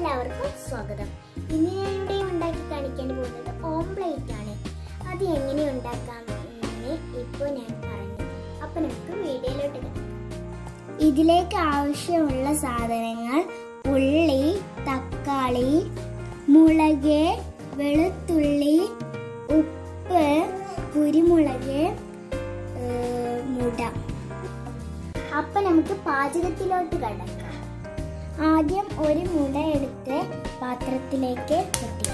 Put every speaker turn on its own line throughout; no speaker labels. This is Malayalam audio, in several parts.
എല്ലാവർക്കും സ്വാഗതം ഇന്ന് ഞാൻ ഇവിടെ ഉണ്ടാക്കി കാണിക്കാൻ പോകുന്നത് ഓംപ്ലേറ്റ് ആണ് അത് എങ്ങനെ ഉണ്ടാക്കാം എന്ന് ഇപ്പോൾ ഞാൻ പറഞ്ഞു അപ്പൊ നമുക്ക് വീഡിയോയിലോട്ട് കിടക്കാം ഇതിലേക്ക് ആവശ്യമുള്ള സാധനങ്ങൾ ഉള്ളി തക്കാളി മുളക് വെളുത്തുള്ളി ഉപ്പ് കുരുമുളക് ഏർ, മുട അപ്പൊ നമുക്ക് പാചകത്തിലോട്ട് കടക്കാം ആദ്യം ഒരു മുട എടുത്ത് പാത്രത്തിലേക്ക് പൊട്ടിക്കാം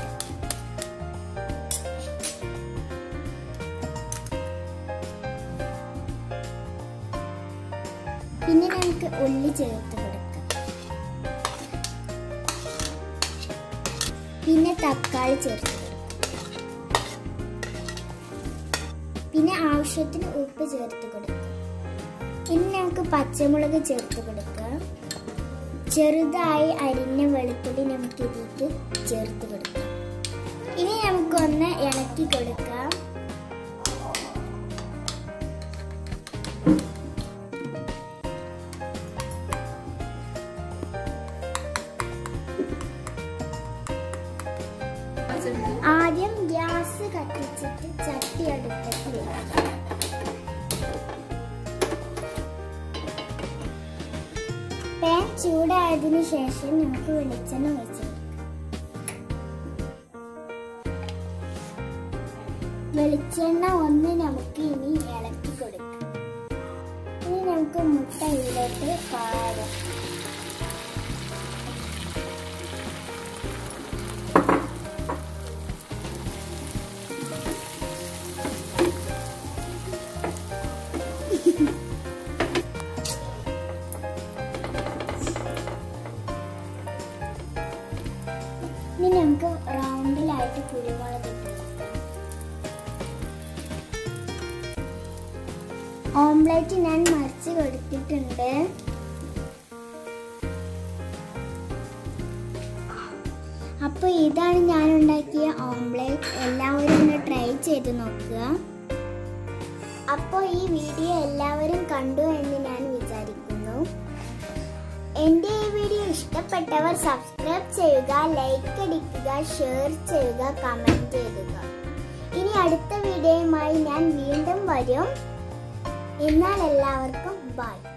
പിന്നെ നമുക്ക് ഉള്ളി ചേർത്ത് കൊടുക്കാം പിന്നെ തക്കാളി ചേർത്ത് കൊടുക്കാം പിന്നെ ആവശ്യത്തിന് ഉപ്പ് ചേർത്ത് കൊടുക്കാം ഇനി നമുക്ക് പച്ചമുളക് ചേർത്ത് കൊടുക്കാം ചെറുതായി അരിഞ്ഞ വെളുത്തുള്ളി നമുക്ക് ഇതിലേക്ക് ചേർത്ത് കൊടുക്കാം ഇനി നമുക്കൊന്ന് ഇളക്കി കൊടുക്കാം ആദ്യം ഗ്യാസ് കത്തിച്ചിട്ട് ചട്ടി അടുപ്പത്ത് വെക്കാം പാൻ ചൂടായതിനു ശേഷം നമുക്ക് വെളിച്ചെണ്ണ ഒഴിച്ചു വെളിച്ചെണ്ണ ഒന്ന് നമുക്ക് ഇനി ഇളക്കി കൊടുക്കാം ഇനി നമുക്ക് മുട്ട ഇതിലോട്ട് പാരാം ഇനി നമുക്ക് റൗണ്ടിലായിട്ട് കുരുമുളക് ഇട്ട് കൊടുക്കാം. ഓംലെറ്റ് ഞാൻ മറിച്ച് കൊടുത്തിട്ടുണ്ട് അപ്പോൾ ഇതാണ് ഞാൻ ഉണ്ടാക്കിയ ഓംലെറ്റ് എല്ലാവരും ഒന്ന് ട്രൈ ചെയ്ത് നോക്കുക അപ്പോൾ ഈ വീഡിയോ എല്ലാവരും കണ്ടു എന്ന് ഞാൻ വിചാരിക്കുന്നു എന്റെ ഈ വീഡിയോ ഇഷ്ടപ്പെട്ടവർ സബ്സ്ക്രൈബ് ചെയ്യുക ലൈക്ക് അടിക്കുക ഷെയർ ചെയ്യുക കമന്റ് ചെയ്യുക ഇനി അടുത്ത വീഡിയോയുമായി ഞാൻ വീണ്ടും വരും എന്നാൽ എല്ലാവർക്കും ബൈ